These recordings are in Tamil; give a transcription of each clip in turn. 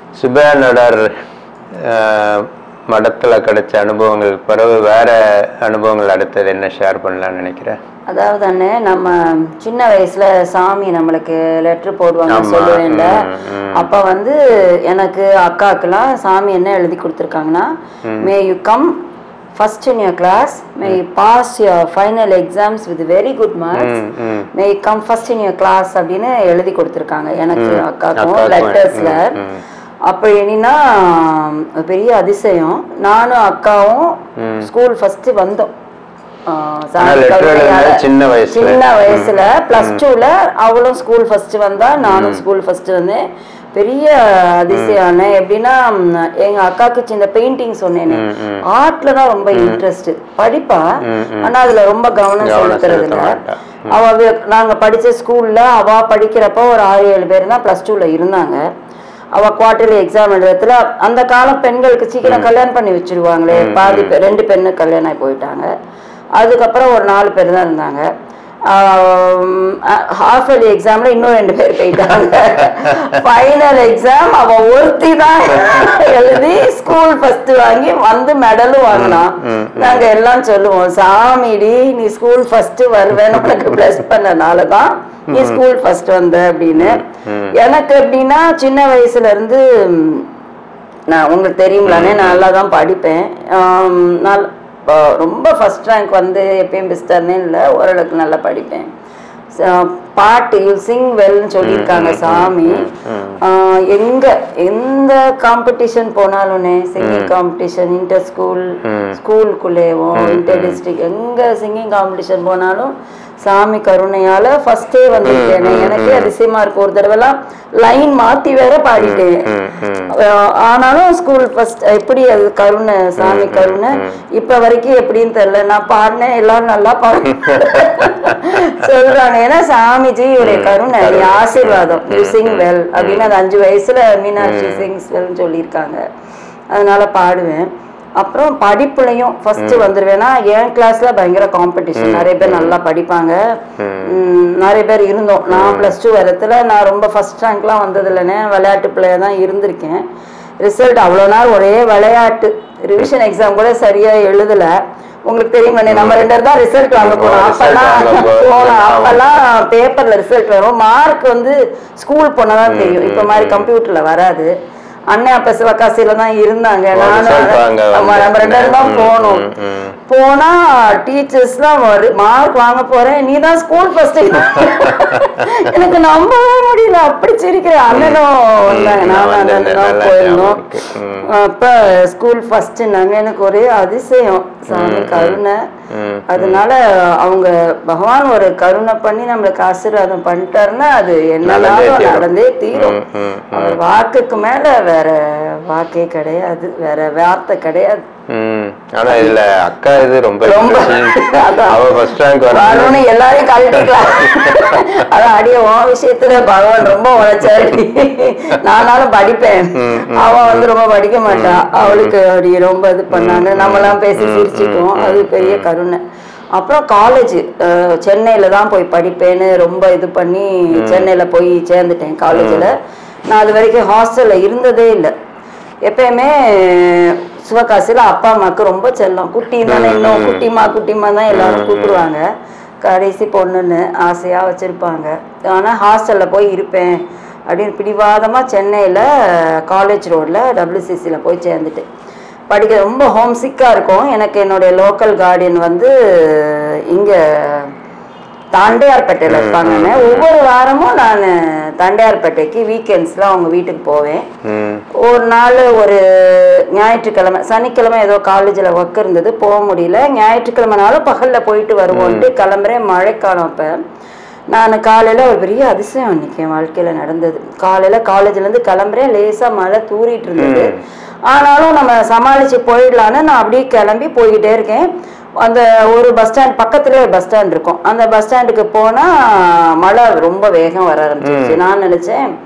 சுபேனடர் மடத்தில் கிடைச்ச அனுபவங்கள் பிறகு வேற அனுபவங்கள் அடுத்தது என்ன ஷேர் பண்ணலாம்னு நினைக்கிறேன் அதாவது அண்ணே நம்ம சின்ன வயசுல சாமி நம்மளுக்கு லெட்டர் போடுவாங்க ஆமா. சொல்லுவேன்ல ம், ம். அப்ப வந்து எனக்கு அக்காக்கெல்லாம் சாமி என்ன எழுதி கொடுத்துருக்காங்கன்னா may you come first in your class may you pass your final exams with very good marks hmm, hmm. May you come first in your class அப்படின்னு எழுதி கொடுத்துருக்காங்க எனக்கு அக்காக்கும் அக்காக்கும், லெட்டர்ஸ்ல ம், ம். அப்போ என்னன்னா பெரிய அதிசயம் நானும் அக்காவும் ஸ்கூல் ஃபர்ஸ்ட் வந்தோம் ஆ, சாமி ஆனா letter கருணையால. எழுதுனது சின்ன வயசுல. சின்ன வயசுல பிளஸ் டூல அவளும் ஸ்கூல் ஃபர்ஸ்ட் வந்தா நானும் ஸ்கூல் ஃபர்ஸ்ட் வந்தேன் பெரிய அதிசயம் எப்படின்னா ம், எங்க அக்காக்கு சின்ன பெயிண்டிங் சொன்னேனே ஆர்ட்ல தான் ரொம்ப இன்ட்ரெஸ்ட் படிப்பா ஆனா அதுல ரொம்ப கவனம் கவனம் செலுத்துறது செலுத்த இல்ல மாட்டா. அவ வி- நாங்க படிச்ச ஸ்கூல்ல அவ படிக்கிறப்ப ஒரு ஆறு ஏழு பேர் தான் பிளஸ் டூல இருந்தாங்க அவ குவார்டர்லி எக்ஸாம் எழுதுறதுல அந்த காலம் பெண்களுக்கு சீக்கிரம் கல்யாணம் பண்ணி வச்சிருவாங்களே பாதி பேர் ரெண்டு பெண்ணு கல்யாணம் ஆகி போயிட்டாங்க அதுக்கப்புறம் ஒரு நாலு பேர் தான் இருந்தாங்க ஹாஃப் இயர்லி எக்ஸாம்ல இன்னும் ரெண்டு பேர் போயிட்டாங்க ஃபைனல் எக்ஸாம் அவ ஒருத்தி தான் எழுதி ஸ்கூல் ஃபர்ஸ்ட் வாங்கி வந்து மெடலும் வாங்கினான் நாங்க எல்லாம் சொல்லுவோம் சாமிடி நீ ஸ்கூல் ஃபர்ஸ்ட் வருவேன்னு உனக்கு பிளஸ் பண்ணனால தான் நீ ஸ்கூல் ஃபர்ஸ்ட் வந்த அப்படின்னு எனக்கு எப்படின்னா சின்ன வயசுல இருந்து ம், நான் உங்களுக்கு தெரியுங்களானே நான் நல்லா தான் படிப்பேன் ஆம், நான் இப்போ ரொம்ப ஃபர்ஸ்ட் ரேங்க் வந்து எப்பயும் பெஸ்டானே இல்லை ஓரளவுக்கு நல்லா படிப்பேன் ச- பாட்டு யூ சிங் வெல்னு சொல்லியிருக்காங்க சாமி ஆஹ் எங்க எந்த காம்படிஷன் போனாலும்னே சிங்கிங் காம்படிஷன் இன்டர் ஸ்கூல் ஸ்கூலுக்குள்ளேயும் இன்டர் டிஸ்ட்ரிக்ட் எங்க சிங்கிங் காம்படிஷன் போனாலும் சாமி கருணையால ஃபர்ஸ்டே வந்திருக்கேன் எனக்கே அதிசயமா இருக்கு ஒரு தடவைலாம் லைன் மாத்தி வேற பாடிட்டேன் அஹ் ஆனாலும் ஸ்கூல் ஃபர்ஸ்ட் எப்படி அது கருணை சாமி கருணை இப்ப வரைக்கும் எப்படின்னு தெரியல நான் பாடினேன் எல்லாரும் நல்லா பாடு சொல்றாங்க ஏன்னா சாமிஜி ஒரு கருணை நீ ஆசீர்வாதம் யூ சிங் வெல் அப்படின்னு அது அஞ்சு வயசுல மீனாட்சி சிங்ஸ் வெல்னு சொல்லியிருக்காங்க அதனால பாடுவேன் அப்புறம் படிப்புலையும் ஃபர்ஸ்ட் வந்துருவேன்னா என் கிளாஸ்ல பயங்கர காம்படிஷன் நிறைய பேர் நல்லா படிப்பாங்க உம், நிறைய பேர் இருந்தோம் நான் ப்ளஸ் டூ வரத்துல நான் ரொம்ப ஃபர்ஸ்ட் ரேங்க்லாம் வந்தது இல்லைன்னே விளையாட்டு பிள்ளையா தான் இருந்திருக்கேன் ரிசல்ட் அவ்வளோ நாள் ஒரே விளையாட்டு ரிவிஷன் எக்ஸாம் கூட சரியா எழுதல உங்களுக்கு தெரியுமாண்ணே நம்ம ரெண்டு பேரும் தான் ரிசல்ட் வாங்க போனோம் result அப்பெல்லாம் வாங்க போ- போனோம் அப்பெல்லாம் பேப்பர்ல ரிசல்ட் வரும் மார்க் வந்து ஸ்கூல் போனதான் தெரியும் இப்ப மாதிரி கம்ப்யூட்டர்ல வராது அண்ணன் அப்ப சிவகாசியில தான் இருந்தாங்க ஓ, result வாங்க நானும் ஆமா, நம்ம ரெண்டு பேரும் தான் ம், போனோம் ம், ம். போனா டீச்சர்ஸ்லாம் மார்க் வாங்க போறேன் நீ தான் ஸ்கூல் ஃபர்ஸ்ட் எனக்கு நம்பவே முடியல அப்படி சிரிக்கிறேன் அண்ணனும் வந்தாங்க நான் நானும் வந்தேன், அண்ணனும் தான் நல்லா போயிருந்தோம் ஞாபகம் இருக்கு. ம். அப்ப ஸ்கூல் ஃபர்ஸ்ட் நாங்க எனக்கு ஒரே அதிசயம் சாமி கருணை ம், அதனால அவங்க பகவான் ஒரு கருணை பண்ணி நம்மளுக்கு ஆசீர்வாதம் பண்ணிட்டாருன்னா அது நடந்தே என்னன்னாலும் தீரும். நடந்தே தீரும் ம், ம், அவர் வாக்குக்கு மேல வேற வாக்கே கிடையாது வேற வார்த்தை கிடையாது ம். ஆனா இதுல அக்கா இது ரொம்ப ரொம்ப interesting. அதான். அவ ஃபர்ஸ்ட் ரேங்க் வர வரணும்னு எல்லாரையும் கழட்டிக்கலாம் அதான் அடிய உன் விஷயத்துல பகவான் ரொம்ப உழைச்சாடி நானாலும் படிப்பேன் அவ வந்து ரொம்ப படிக்க மாட்டா அவளுக்கு அப்படி ரொம்ப இது பண்ணாங்க நம்மலாம் பேசி சிரிச்சுக்குவோம் அது பெரிய கருணை அப்புறம் காலேஜ் சென்னையில தான் போய் படிப்பேன்னு ரொம்ப இது பண்ணி சென்னையில போய் சேர்ந்துட்டேன் காலேஜ்ல நான் அது வரைக்கும் ஹாஸ்டல்ல இருந்ததே இல்லை எப்பயுமே சிவகாசியில அப்பா அம்மாவுக்கு ரொம்ப செல்லம் குட்டி தானே இன்னும் குட்டிமா குட்டிமா தான் எல்லாரும் கூப்பிடுவாங்க கடைசி பொண்ணுன்னு ஆசையா வச்சிருப்பாங்க ஆனா ஹாஸ்டல்ல போய் இருப்பேன் அப்படின்னு பிடிவாதமா சென்னையில காலேஜ் ரோட்ல டபிள்யூசிசியில போய் சேர்ந்துட்டேன் படிக்க ரொம்ப ஹோம் சிக்காக இருக்கும் எனக்கு என்னுடைய லோக்கல் கார்டியன் வந்து இங்க தாண்டையார்பேட்டையில் இருப்பாங்கன்னு ஒவ்வொரு வாரமும் நான் தாண்டையார்பேட்டைக்கு வீக்கெண்ட்ஸில் அவங்க வீட்டுக்கு போவேன் ம். ஒரு நாள் ஒரு ஞாயிற்றுக்கிழமை சனிக்கிழமை ஏதோ காலேஜில் ஒர்க் இருந்தது போக முடியல ஞாயிற்றுக்கிழமைனாலும் பகலில் போயிட்டு வருவோன்ட்டு கிளம்புறேன் மழைக்காலம் அப்போ நான் காலையில் ஒரு பெரிய அதிசயம் அன்னைக்கு என் வாழ்க்கையில் நடந்தது காலையில் காலேஜ்லேருந்து கிளம்புறேன் லேசாக மழை தூறிட்டு இருந்தது ஆனாலும் நம்ம சமாளித்து போயிடலான்னு நான் அப்படியே கிளம்பி போய்கிட்டே இருக்கேன் அந்த ஒரு பஸ் ஸ்டாண்ட் பக்கத்துலேயே ஒரு பஸ் ஸ்டாண்ட் இருக்கும் அந்த பஸ் ஸ்டாண்டுக்கு போனால் மழை ரொம்ப வேகம் வர ஆரம்பிச்சிருச்சு நான் நினச்சேன்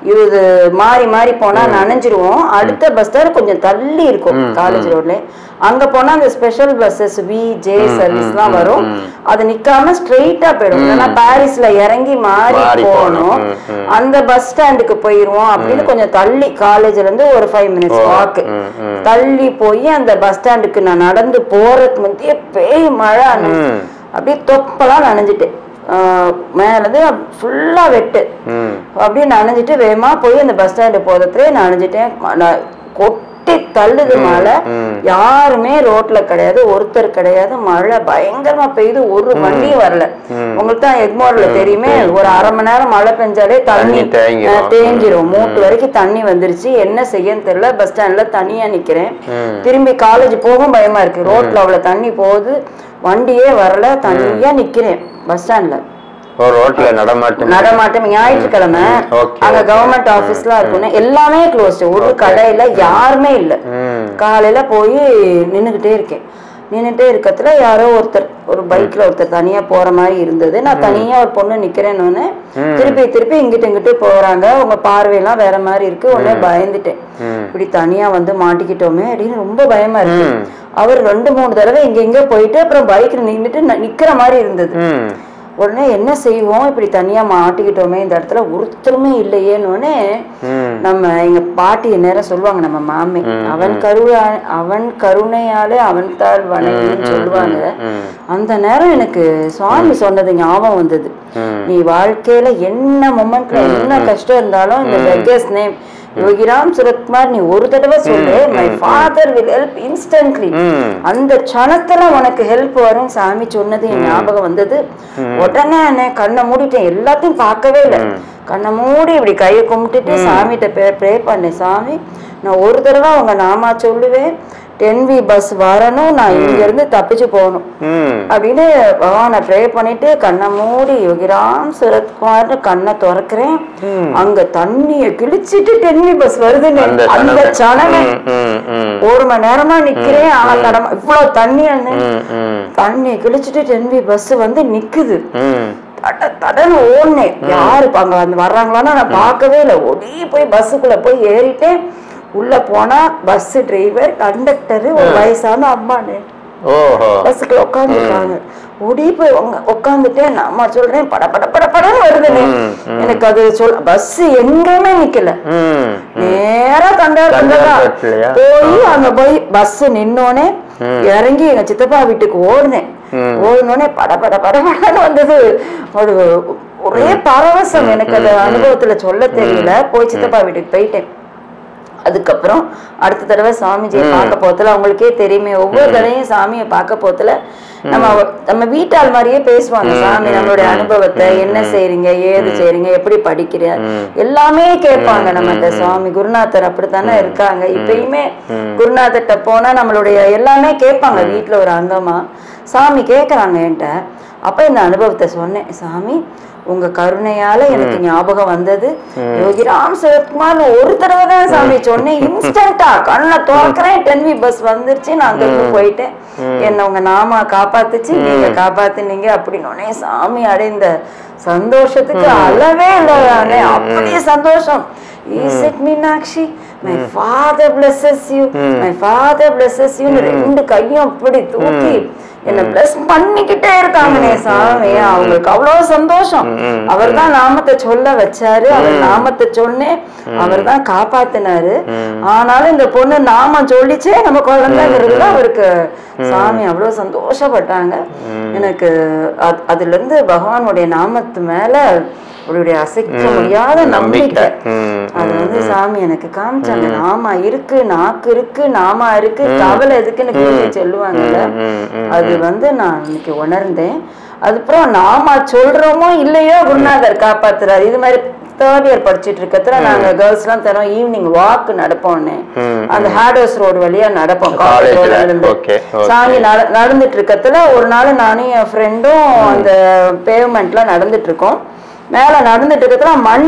இது மாறி மாறி போனா நனைஞ்சிருவோம் அடுத்த பஸ் ஸ்டாண்ட் கொஞ்சம் தள்ளி இருக்கும் காலேஜ் ரோட்ல அங்க போனா அந்த ஸ்பெஷல் பஸ்ஸஸ் வி ஜே சர்வீஸ்லாம் வரும் அது நிக்காம ஸ்ட்ரெயிட்டா போயிடும் இல்லைன்னா பாரிஸ்ல இறங்கி மாறி மாறி போகணும். போகணும் ம், ம். அந்த பஸ் ஸ்டாண்டுக்கு போயிருவோம் அப்படின்னு கொஞ்சம் தள்ளி காலேஜ்ல இருந்து ஒரு ஃபைவ் மினிட்ஸ் வாக்கு ம், ம். தள்ளி போய் அந்த பஸ் ஸ்டாண்டுக்கு நான் நடந்து போறதுக்கு முந்தைய பேய் மழை அனு- ம். அப்படியே தொப்பலாம் நனைஞ்சிட்டேன் ஆஹ் மேலது ஃபுல்லா வெட்டு ம் அப்படியே நனைஞ்சிட்டு வேகமா போய் அந்த பஸ் ஸ்டாண்டு போகிறதுலே நனைஞ்சிட்டேன் ம- நான் கொட்டி தள்ளுது மழை ம். யாருமே ரோட்ல கிடையாது ஒருத்தர் கிடையாது மழை பயங்கரமா பெய்யுது ஒரு வண்டியும் வரல உங்களுக்கு தான் எக்மோர்ல தெரியுமே ஒரு அரை மணி நேரம் மழை பெஞ்சாலே தண்ணி தண்ணி தேங்கிரும். அஹ், தேங்கிரும் மூட்டு வரைக்கும் தண்ணி வந்துருச்சு என்ன செய்யன்னு தெரியல பஸ் ஸ்டாண்ட்ல தனியா நிக்கிறேன் திரும்பி காலேஜ் போகும் பயமா இருக்கு ரோட்ல அவ்வளவு தண்ணி போகுது வண்டியே வரல தனியா நிக்கிறேன் பஸ் ஸ்டாண்ட்ல ஓ ரோட்ல நடமாட்டம் நடமாட்டம் ஞாயிற்றுக்கிழமை okay, அங்க okay. கவர்மெண்ட் ஆபீஸ்லாம் இருக்கும்னு எல்லாமே க்ளோஸ் ஒரு கடையில யாருமே இல்ல ம் காலையில போய் நின்னுகிட்டே இருக்கேன் நின்னுட்டே இருக்கத்துல யாரோ ஒருத்தர் ஒரு பைக்ல ஒருத்தர் தனியா போற மாதிரி இருந்தது நான் தனியா ஒரு பொண்ணு நிக்கிறேன்னு திருப்பி திருப்பி இங்கிட்டு இங்கிட்டு போறாங்க உங்க பார்வையெல்லாம் வேற மாதிரி இருக்கு உடனே பயந்துட்டேன் இப்படி தனியா வந்து மாட்டிக்கிட்டோமே அப்படின்னு ரொம்ப பயமா இருக்கு அவர் ரெண்டு மூணு தடவை இங்க இங்க போயிட்டு அப்புறம் பைக்ல நின்னுட்டு ந- நிக்கிற மாதிரி இருந்தது ம் உடனே என்ன செய்வோம் இப்படி தனியா மாட்டிக்கிட்டோமே இந்த இடத்துல ஒருத்தருமே இல்லையேன்னு உடனே ம் நம்ம எங்க பாட்டி நேரம் சொல்லுவாங்க நம்ம மாமி அவன் கருணா அவன் கருணையாலே அவன் தாள் வணங்கின்னு சொல்லுவாங்க அந்த நேரம் எனக்கு சுவாமி சொன்னது ஞாபகம் வந்தது நீ வாழ்க்கையில என்ன மொமெண்ட்ல என்ன கஷ்டம் இருந்தாலும் இந்த பெக்கர்ஸ் நேம் யோகிராம் சுரத்குமார் நீ ஒரு தடவை சொல்லு my father will help instantly ம் அந்த க்ஷணத்துல உனக்கு ஹெல்ப் வரும் சாமி சொன்னது என் ஞாபகம் வந்தது உடனே அண்ணே கண்ணை மூடிட்டேன் எல்லாத்தையும் பார்க்கவே இல்லை கண்ணை மூடி இப்படி கையை கும்பிட்டுட்டு சாமிகிட்ட ப்ரே ப்ரே பண்ணேன் சாமி நான் ஒரு தடவை அவங்க நாமா சொல்லுவேன் டென் வி பஸ் வரணும் நான் இங்க இருந்து தப்பிச்சு போகணும் ம் அப்படின்னு பகவானை ப்ரே பண்ணிட்டு கண்ணை மூடி யோகிராம் சரத்குமார்னு கண்ணை திறக்கிறேன் அங்க தண்ணிய கிழிச்சிட்டு டென்வி பஸ் வருதுன்னு அந்த அந்த சனமே. சனமே ம் ம் ஒரு மணி நேரமா நிக்கிறேன் ஆனா கடமை இவ்வளவு தண்ணி அண்ணே. ம் ம் தண்ணி கிழிச்சிட்டு டென்வி பஸ் வந்து நிக்குது ம் தட தடன்னு ஓடினேன் யாரு இப்ப அங்க வந்து வர்றாங்களான்னு நான் பார்க்கவே இல்லை ஓடி போய் பஸ்ஸுக்குள்ள போய் ஏறிட்டேன் உள்ள போனா பஸ் டிரைவர் கண்டக்டர் ஒரு வயசான அம்மானு ஓஹோ பஸ்ஸுக்குள்ள உட்காந்துருக்காங்க ஓடி போய் உங்க உட்காந்துட்டேன் நான் அம்மா சொல்றேன் பட பட பட படன்னு வருதுன்னு எனக்கு அது சொல் பஸ் எங்கேயுமே நிக்கல ம் நேரா கண்டக்டர் கண்டக்டர் பஸ்லயா? போய் அங்க போய் பஸ் நின்னோனே இறங்கி எங்க சித்தப்பா வீட்டுக்கு ஓடுனேன் ஓடுனோடனே பட பட பட படன்னு வந்தது ஒரு ஒரே பரவசம் எனக்கு அந்த அனுபவத்துல சொல்ல தெரியல போய் சித்தப்பா வீட்டுக்கு போயிட்டேன் அதுக்கப்புறம் அடுத்த தடவை சாமிஜியை பார்க்க போத்துல அவங்களுக்கே தெரியுமே ஒவ்வொரு தடவையும் சாமியை பார்க்க போத்துல நம்ம நம்ம வீட்டால் மாதிரியே பேசுவாங்க சாமி நம்மளுடைய அனுபவத்தை என்ன செய்றீங்க ஏது செய்றீங்க எப்படி படிக்கிற எல்லாமே கேட்பாங்க நம்மகிட்ட சுவாமி குருநாதர் அப்படித்தானே இருக்காங்க இப்பயுமே குருநாதர்கிட்ட போனா நம்மளுடைய எல்லாமே கேட்பாங்க வீட்டுல ஒரு அங்கமா சாமி கேக்குறாங்க என்கிட்ட அப்ப இந்த அனுபவத்தை சொன்னேன் சாமி உங்க கருணையால எனக்கு ஞாபகம் வந்தது யோகிராம் சரத்குமார் ஒரு தடவை தான் சாமி சொன்னேன் இன்ஸ்டன்டா கண்ணை திறக்கிறேன் டென்வி பஸ் வந்துருச்சு நான் அங்க இருந்து போயிட்டேன் என்ன உங்க நாமா காப்பாத்துச்சு நீங்க காப்பாத்துனீங்க அப்படின்னு உடனே சாமி அடைந்த சந்தோஷத்துக்கு அளவே இல்லை அப்படியே சந்தோஷம் Is it Meenakshi my father blesses you my father blesses you ரெண்டு கையும் அப்படி தூக்கி என்ன பிளஸ் பண்ணிக்கிட்டே இருக்காங்கனே சாமி அவங்களுக்கு அவ்வளவு சந்தோஷம் அவர் தான் நாமத்தை சொல்ல வச்சாரு அவர் நாமத்தை சொன்னேன் அவர் தான் காப்பாத்தினாரு ஆனாலும் இந்த பொண்ணு நாம சொல்லிச்சே நம்ம குழந்தைங்கிறதுல அவருக்கு சாமி அவ்வளவு சந்தோஷப்பட்டாங்க எனக்கு அது- அதுல இருந்து பகவானுடைய நாமத்து மேல அவருடைய அசைக்க முடியாத நம்பிக்கை ம், அது வந்து சாமி எனக்கு காமிச்சாங்க நாமா இருக்கு நாக்கு இருக்கு நாமா இருக்கு கவலை எதுக்குன்னு கேள்வி சொல்லுவாங்கல்ல ம், ம், அது வந்து நான் இன்னைக்கு உணர்ந்தேன் அதுக்கப்புறம் நாம சொல்றோமோ இல்லையோ குருநாதர் காப்பாத்துறாரு இது மாதிரி தேர்ட் இயர் படிச்சிட்டு இருக்கத்துல நாங்க கேர்ள்ஸ் எல்லாம் தரோம் ஈவினிங் வாக் நடப்போம்னு அந்த ஹேர்டோஸ் ரோடு வழியா நடப்போம் காலேஜ் College ல. ரோட்ல இருந்து Okay, okay. சாமி நட- நடந்துட்டு இருக்கத்துல ஒரு நாள் நானும் என் ஃப்ரெண்டும் அந்த பேவ்மெண்ட்ல நடந்துட்டு இருக்கோம் மேல நடந்துட்டு இருக்கத்துல மண்ணு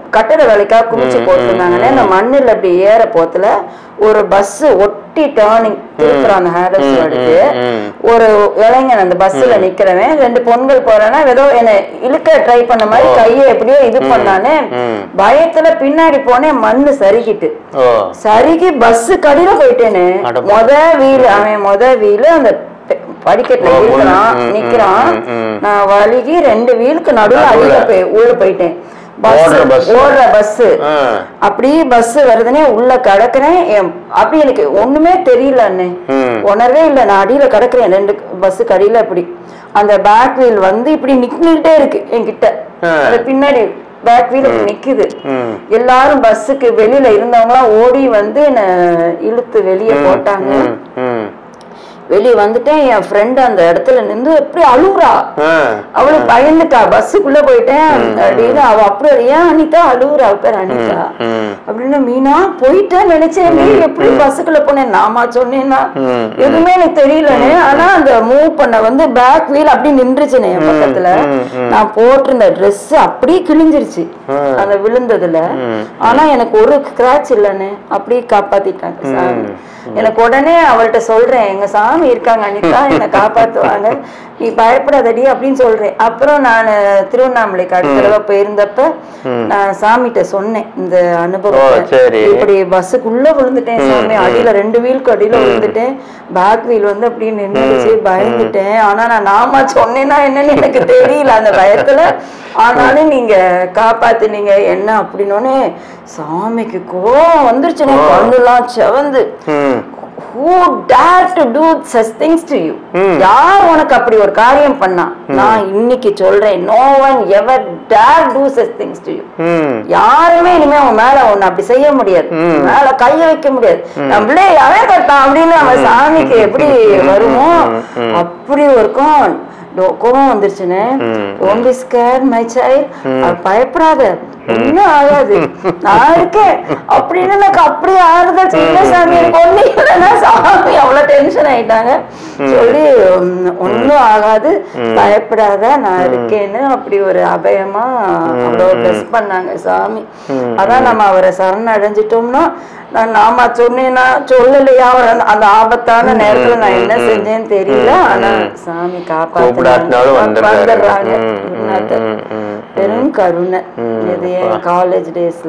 கட்டட வேலைக்காக குமிச்சு போட்டிருந்தாங்கன்னு அந்த மண்ணுல அப்படி ஏற போத்துல ஒரு பஸ் ஒட்டி டேர்னிங் திருப்புறான் அந்த ஹேரஸ் எடுத்து ம். ஒரு இளைஞன் அந்த பஸ்ல நிக்கிறவன் ரெண்டு பொண்கள் போறேன்னா ஏதோ என்ன இழுக்க ட்ரை பண்ண மாதிரி கையை எப்படியோ இது பண்ணானே ம். பயத்துல பின்னாடி போனேன் மண்ணு சறுக்கிட்டு ஓ சருகி பஸ் கடியில போயிட்டேனே அட மொத வீல் அவன் மொத வீல் அந்த பெ- படிக்கட்டுல ஓ, உள்ள, இருக்கிறான் ம், ம், நிக்கிறான் ம், ம். நான் வழுகி ரெண்டு வீலுக்கு நடுவுல அடியில போய் உள்ள போயிட்டேன் பஸ் ஓடுற bus. ஓடுற பஸ் ஆ. அப்படியே பஸ் வருதுனே உள்ள கிடக்குறேன் என் அப்படி எனக்கு ஒண்ணுமே தெரியல அண்ணே ம். உணர்வே இல்ல நான் அடியில கிடக்குறேன் ரெண்டு பஸ்ஸுக்கு அடியில இப்படி அந்த பேக் வீல் வந்து இப்படி நின்னுட்டே இருக்கு என்கிட்ட ஆ. அது பின்னாடி பேக் வீல் இப்படி நிக்குது ம். எல்லாரும் பஸ்ஸுக்கு வெளியில இருந்தவங்களாம் ஓடி வந்து என்ன இழுத்து வெளியே போட்டாங்க ம், ம். வெளியே வந்துட்டேன் என் ஃப்ரெண்ட் அந்த இடத்துல நின்று எப்படி அழுவுறா ஆ. அவளு பயந்துட்டா பஸ்ஸுக்குள்ள போயிட்டேன் அப்படின்னு அவ அப்படியே ஏன் அனிதா அழுவுறா அவ பேர் அனிதா ம். அப்படின்னு மீனா போயிட்டேன் நினைச்சேன் நீ எப்படி பஸ்ஸுக்குள்ள போனேன் நாமா சொன்னேன்னா ம். எதுவுமே எனக்கு தெரியலனே ஆனா அந்த மூவ் பண்ண வந்து பேக் வீல் அப்படியே நின்றுச்சுனே என் பக்கத்துல ம், ம். நான் போட்டிருந்த Dress அப்படியே கிழிஞ்சிருச்சு ம். அந்த விழுந்ததுல ஆனா எனக்கு ஒரு கிராச் இல்லைன்னு அப்படியே காப்பாத்திட்டாங்க சாமி எனக்கு உடனே அவள்கிட்ட சொல்றேன் எங்க சாமி இருக்காங்க அனிதா என்னை காப்பாத்துவாங்க நீ பயப்படாதடி அப்படின்னு சொல்றேன் அப்புறம் நான் திருவண்ணாமலைக்கு அடுத்த தடவை போயிருந்தப்ப நான் சாமிகிட்ட சொன்னேன் இந்த ஓ, அனுபவத்தை சரி. இப்படி பஸ்ஸுக்குள்ள விழுந்துட்டேன் சாமி அடியில ரெண்டு வீலுக்கு அடியில விழுந்துட்டேன் பேக் வீல் வந்து அப்படியே நின்றுச்சு பயந்துட்டேன் ஆனா நான் நாமா சொன்னேன்னா என்னன்னு எனக்கு தெரியல அந்த பயத்துல ஆனாலும் நீங்க காப்பாத்துனீங்க என்ன அப்படின்னோடனே சாமிக்கு கோவம் வந்துருச்சுங்க கண்ணுலாம் செவந்து ம். who dare to do such things to you யார் உனக்கு அப்படி ஒரு காரியம் பண்ணா நான் இன்னைக்கு சொல்றேன் no one ever dare do such things to you ம். யாருமே இனிமே அவன் மேல ஒண்ணு அப்படி செய்ய முடியாது மேல கைய வைக்க முடியாது நம்மளே அவன் கட்டான் அப்படின்னு நம்ம சாமிக்கு எப்படி வருமோ அப்படி இருக்கும் டோ- கோவம் வந்துருச்சுன்னு don't be scared my child அவ பயப்படாத ஒண்ணும் ஆகாது நான் இருக்கேன் அப்படின்னு எனக்கு அப்படியே ஆறுதல் சின்ன சாமி எனக்கு ஒண்ணு இல்லைன்னா சாமி அவ்வளவு டென்ஷன் ஆயிட்டாங்க சொல்லி உம், ஒண்ணும் ஆகாது பயப்படாத நான் இருக்கேன்னு அப்படி ஒரு அபயமா அவ்வளோ பிளஸ் பண்ணாங்க சாமி அதான் நம்ம அவரை சரண் அடைஞ்சிட்டோம்னா நான் நாம சொன்னேன்னா சொல்லலையா அவர் அந்த- அந்த ஆபத்தான நேரத்துல நான் என்ன செஞ்சேன்னு தெரியல ஆனா சாமி கூப்பிடாட்டினாலும் காப்பாத்தினாங்க வந்துடுறாரு. வந்துடுறாங்க ம், ம், குருநாதர். ம், ம், பெரும் கருணை இது என் காலேஜ் டேஸ்ல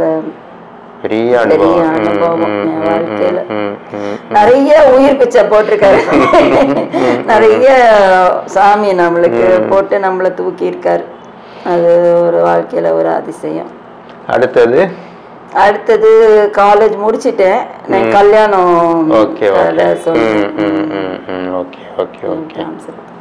பெரிய பெரிய அனுபவம் ம், அனுபவம் ம், என் ம், வாழ்க்கையில ம், ம். நிறைய உயிர் பிச்சை போட்டிருக்காரு நிறைய சாமி நம்மளுக்கு போட்டு நம்மள தூக்கி இருக்காரு அது ஒரு வாழ்க்கையில ஒரு அதிசயம் அடுத்தது அடுத்தது காலேஜ் முடிச்சிட்டேன் நான் கல்யாணம் ஓகே ஓகே கதை ம் சொல்றேன் ம் ம் ம் ஓகே ஓகே ஓகே டான்ஸ் இருக்கு.